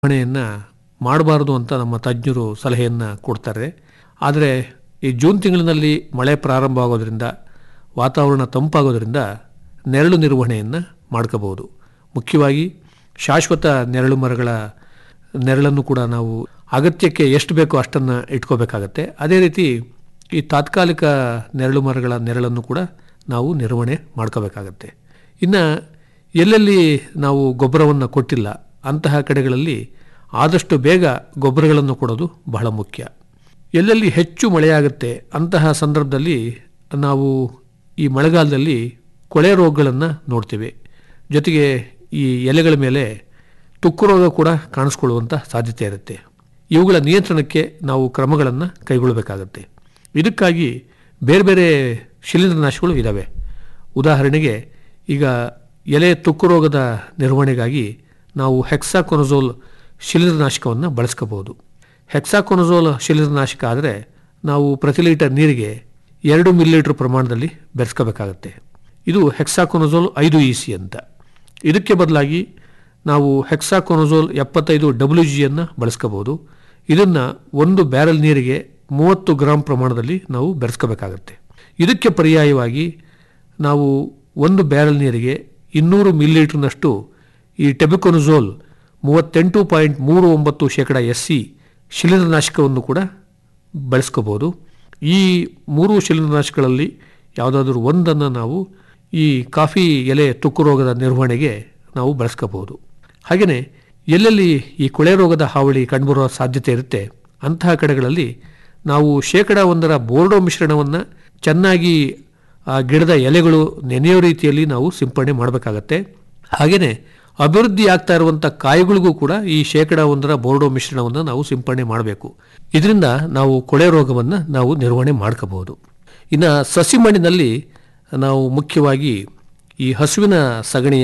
ನಿರ್ವಹಣೆಯನ್ನು ಮಾಡಬಾರದು ಅಂತ ನಮ್ಮ ತಜ್ಞರು ಸಲಹೆಯನ್ನು ಕೊಡ್ತಾರೆ ಆದರೆ ಈ ಜೂನ್ ತಿಂಗಳಿನಲ್ಲಿ ಮಳೆ ಪ್ರಾರಂಭ ಆಗೋದ್ರಿಂದ ವಾತಾವರಣ ತಂಪಾಗೋದ್ರಿಂದ ನೆರಳು ನಿರ್ವಹಣೆಯನ್ನು ಮಾಡ್ಕೋಬಹುದು ಮುಖ್ಯವಾಗಿ ಶಾಶ್ವತ ನೆರಳು ಮರಗಳ ನೆರಳನ್ನು ಕೂಡ ನಾವು ಅಗತ್ಯಕ್ಕೆ ಎಷ್ಟು ಬೇಕೋ ಅಷ್ಟನ್ನು ಇಟ್ಕೋಬೇಕಾಗತ್ತೆ ಅದೇ ರೀತಿ ಈ ತಾತ್ಕಾಲಿಕ ನೆರಳು ಮರಗಳ ನೆರಳನ್ನು ಕೂಡ ನಾವು ನಿರ್ವಹಣೆ ಮಾಡ್ಕೋಬೇಕಾಗತ್ತೆ ಇನ್ನು ಎಲ್ಲೆಲ್ಲಿ ನಾವು ಗೊಬ್ಬರವನ್ನು ಕೊಟ್ಟಿಲ್ಲ ಅಂತಹ ಕಡೆಗಳಲ್ಲಿ ಆದಷ್ಟು ಬೇಗ ಗೊಬ್ಬರಗಳನ್ನು ಕೊಡೋದು ಬಹಳ ಮುಖ್ಯ ಎಲ್ಲೆಲ್ಲಿ ಹೆಚ್ಚು ಮಳೆಯಾಗುತ್ತೆ ಅಂತಹ ಸಂದರ್ಭದಲ್ಲಿ ನಾವು ಈ ಮಳೆಗಾಲದಲ್ಲಿ ಕೊಳೆ ರೋಗಗಳನ್ನು ನೋಡ್ತೇವೆ ಜೊತೆಗೆ ಈ ಎಲೆಗಳ ಮೇಲೆ ತುಕ್ಕು ರೋಗ ಕೂಡ ಕಾಣಿಸ್ಕೊಳ್ಳುವಂಥ ಸಾಧ್ಯತೆ ಇರುತ್ತೆ ಇವುಗಳ ನಿಯಂತ್ರಣಕ್ಕೆ ನಾವು ಕ್ರಮಗಳನ್ನು ಕೈಗೊಳ್ಳಬೇಕಾಗತ್ತೆ ಇದಕ್ಕಾಗಿ ಬೇರೆ ಬೇರೆ ಶಿಲೀಂಧ್ರನಾಶಗಳು ಇದ್ದಾವೆ ಉದಾಹರಣೆಗೆ ಈಗ ಎಲೆ ತುಕ್ಕು ರೋಗದ ನಿರ್ವಹಣೆಗಾಗಿ ನಾವು ಹೆಕ್ಸಾಕೊನಜೋಲ್ ಶಿಲೀಂಧ್ರನಾಶಕವನ್ನು ಬಳಸ್ಕೋಬಹುದು ಹೆಕ್ಸಾಕೊನಜೋಲ್ ಶಿಲೀಂಧ್ರನಾಶಕ ಆದರೆ ನಾವು ಪ್ರತಿ ಲೀಟರ್ ನೀರಿಗೆ ಎರಡು ಮಿಲಿಲೀಟರ್ ಪ್ರಮಾಣದಲ್ಲಿ ಬೆರೆಸ್ಕೋಬೇಕಾಗತ್ತೆ ಇದು ಹೆಕ್ಸಾಕೊನಜೋಲ್ ಐದು ಇ ಸಿ ಅಂತ ಇದಕ್ಕೆ ಬದಲಾಗಿ ನಾವು ಹೆಕ್ಸಾಕೊನಜೋಲ್ ಎಪ್ಪತ್ತೈದು ಡಬ್ಲ್ಯೂ ಜಿಯನ್ನು ಬಳಸ್ಕೋಬಹುದು ಇದನ್ನು ಒಂದು ಬ್ಯಾರೆಲ್ ನೀರಿಗೆ ಮೂವತ್ತು ಗ್ರಾಂ ಪ್ರಮಾಣದಲ್ಲಿ ನಾವು ಬೆರೆಸ್ಕೋಬೇಕಾಗತ್ತೆ ಇದಕ್ಕೆ ಪರ್ಯಾಯವಾಗಿ ನಾವು ಒಂದು ಬ್ಯಾರೆಲ್ ನೀರಿಗೆ ಇನ್ನೂರು ಮಿಲಿಲೀಟರ್ನಷ್ಟು ಈ ಟೆಬಿಕೊನಜೋಲ್ ಮೂವತ್ತೆಂಟು ಪಾಯಿಂಟ್ ಮೂರು ಒಂಬತ್ತು ಶೇಕಡ ಎಸ್ ಸಿ ಶಿಲೀಂಧ್ರನಾಶಕವನ್ನು ಕೂಡ ಬಳಸ್ಕೋಬೋದು ಈ ಮೂರು ಶಿಲೀಂಧ್ರನಾಶಕಗಳಲ್ಲಿ ಯಾವುದಾದ್ರೂ ಒಂದನ್ನು ನಾವು ಈ ಕಾಫಿ ಎಲೆ ತುಕ್ಕು ರೋಗದ ನಿರ್ವಹಣೆಗೆ ನಾವು ಬಳಸ್ಕೋಬಹುದು ಹಾಗೆಯೇ ಎಲ್ಲೆಲ್ಲಿ ಈ ಕೊಳೆ ರೋಗದ ಹಾವಳಿ ಕಂಡುಬರುವ ಸಾಧ್ಯತೆ ಇರುತ್ತೆ ಅಂತಹ ಕಡೆಗಳಲ್ಲಿ ನಾವು ಶೇಕಡ ಒಂದರ ಬೋರ್ಡೋ ಮಿಶ್ರಣವನ್ನು ಚೆನ್ನಾಗಿ ಆ ಗಿಡದ ಎಲೆಗಳು ನೆನೆಯೋ ರೀತಿಯಲ್ಲಿ ನಾವು ಸಿಂಪಡಣೆ ಮಾಡಬೇಕಾಗತ್ತೆ ಹಾಗೆಯೇ ಅಭಿವೃದ್ಧಿ ಆಗ್ತಾ ಇರುವಂಥ ಕಾಯಿಗಳಿಗೂ ಕೂಡ ಈ ಶೇಕಡ ಒಂದರ ಬೋರ್ಡೋ ಮಿಶ್ರಣವನ್ನು ನಾವು ಸಿಂಪಡಣೆ ಮಾಡಬೇಕು ಇದರಿಂದ ನಾವು ಕೊಳೆ ರೋಗವನ್ನು ನಾವು ನಿರ್ವಹಣೆ ಮಾಡ್ಕೋಬಹುದು ಇನ್ನು ಸಸಿ ಮಣ್ಣಿನಲ್ಲಿ ನಾವು ಮುಖ್ಯವಾಗಿ ಈ ಹಸುವಿನ ಸಗಣಿಯ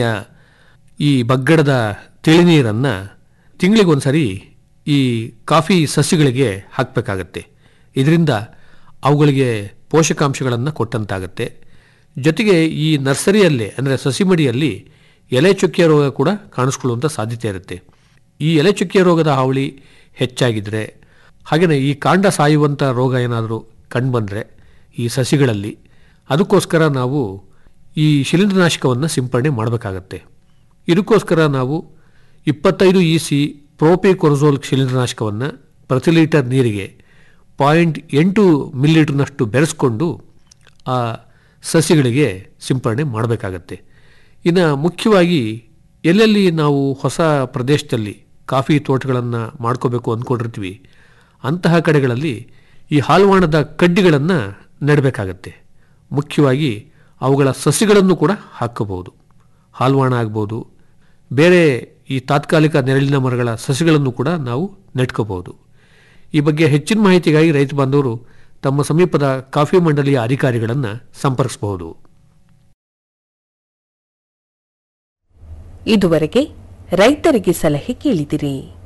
ಈ ಬಗ್ಗಡದ ತಿಳಿನೀರನ್ನು ತಿಂಗಳಿಗೊಂದ್ಸರಿ ಈ ಕಾಫಿ ಸಸಿಗಳಿಗೆ ಹಾಕಬೇಕಾಗತ್ತೆ ಇದರಿಂದ ಅವುಗಳಿಗೆ ಪೋಷಕಾಂಶಗಳನ್ನು ಕೊಟ್ಟಂತಾಗತ್ತೆ ಜೊತೆಗೆ ಈ ನರ್ಸರಿಯಲ್ಲೇ ಅಂದರೆ ಸಸಿಮಡಿಯಲ್ಲಿ ಎಲೆ ಚುಕ್ಕಿಯ ರೋಗ ಕೂಡ ಕಾಣಿಸ್ಕೊಳ್ಳುವಂಥ ಸಾಧ್ಯತೆ ಇರುತ್ತೆ ಈ ಎಲೆ ಚುಕ್ಕಿಯ ರೋಗದ ಹಾವಳಿ ಹೆಚ್ಚಾಗಿದ್ದರೆ ಹಾಗೆಯೇ ಈ ಕಾಂಡ ಸಾಯುವಂಥ ರೋಗ ಏನಾದರೂ ಕಂಡುಬಂದರೆ ಈ ಸಸಿಗಳಲ್ಲಿ ಅದಕ್ಕೋಸ್ಕರ ನಾವು ಈ ಶಿಲೀಂಧ್ರನಾಶಕವನ್ನು ಸಿಂಪಡಣೆ ಮಾಡಬೇಕಾಗತ್ತೆ ಇದಕ್ಕೋಸ್ಕರ ನಾವು ಇಪ್ಪತ್ತೈದು ಇ ಸಿ ಪ್ರೋಪಿಕೊರಜೋಲ್ ಶಿಲೀಂಧ್ರನಾಶಕವನ್ನು ಪ್ರತಿ ಲೀಟರ್ ನೀರಿಗೆ ಪಾಯಿಂಟ್ ಎಂಟು ಮಿಲಿಲೀಟರ್ನಷ್ಟು ಬೆರೆಸ್ಕೊಂಡು ಆ ಸಸಿಗಳಿಗೆ ಸಿಂಪಡಣೆ ಮಾಡಬೇಕಾಗತ್ತೆ ಇನ್ನು ಮುಖ್ಯವಾಗಿ ಎಲ್ಲೆಲ್ಲಿ ನಾವು ಹೊಸ ಪ್ರದೇಶದಲ್ಲಿ ಕಾಫಿ ತೋಟಗಳನ್ನು ಮಾಡ್ಕೋಬೇಕು ಅಂದ್ಕೊಂಡಿರ್ತೀವಿ ಅಂತಹ ಕಡೆಗಳಲ್ಲಿ ಈ ಹಾಲ್ವಾಣದ ಕಡ್ಡಿಗಳನ್ನು ನೆಡಬೇಕಾಗತ್ತೆ ಮುಖ್ಯವಾಗಿ ಅವುಗಳ ಸಸಿಗಳನ್ನು ಕೂಡ ಹಾಕಬಹುದು ಹಾಲ್ವಾಣ ಆಗ್ಬೋದು ಬೇರೆ ಈ ತಾತ್ಕಾಲಿಕ ನೆರಳಿನ ಮರಗಳ ಸಸಿಗಳನ್ನು ಕೂಡ ನಾವು ನೆಟ್ಕೋಬಹುದು ಈ ಬಗ್ಗೆ ಹೆಚ್ಚಿನ ಮಾಹಿತಿಗಾಗಿ ರೈತ ಬಾಂಧವರು ತಮ್ಮ ಸಮೀಪದ ಕಾಫಿ ಮಂಡಳಿಯ ಅಧಿಕಾರಿಗಳನ್ನು ಸಂಪರ್ಕಿಸಬಹುದು ಇದುವರೆಗೆ ರೈತರಿಗೆ ಸಲಹೆ ಕೇಳಿದಿರಿ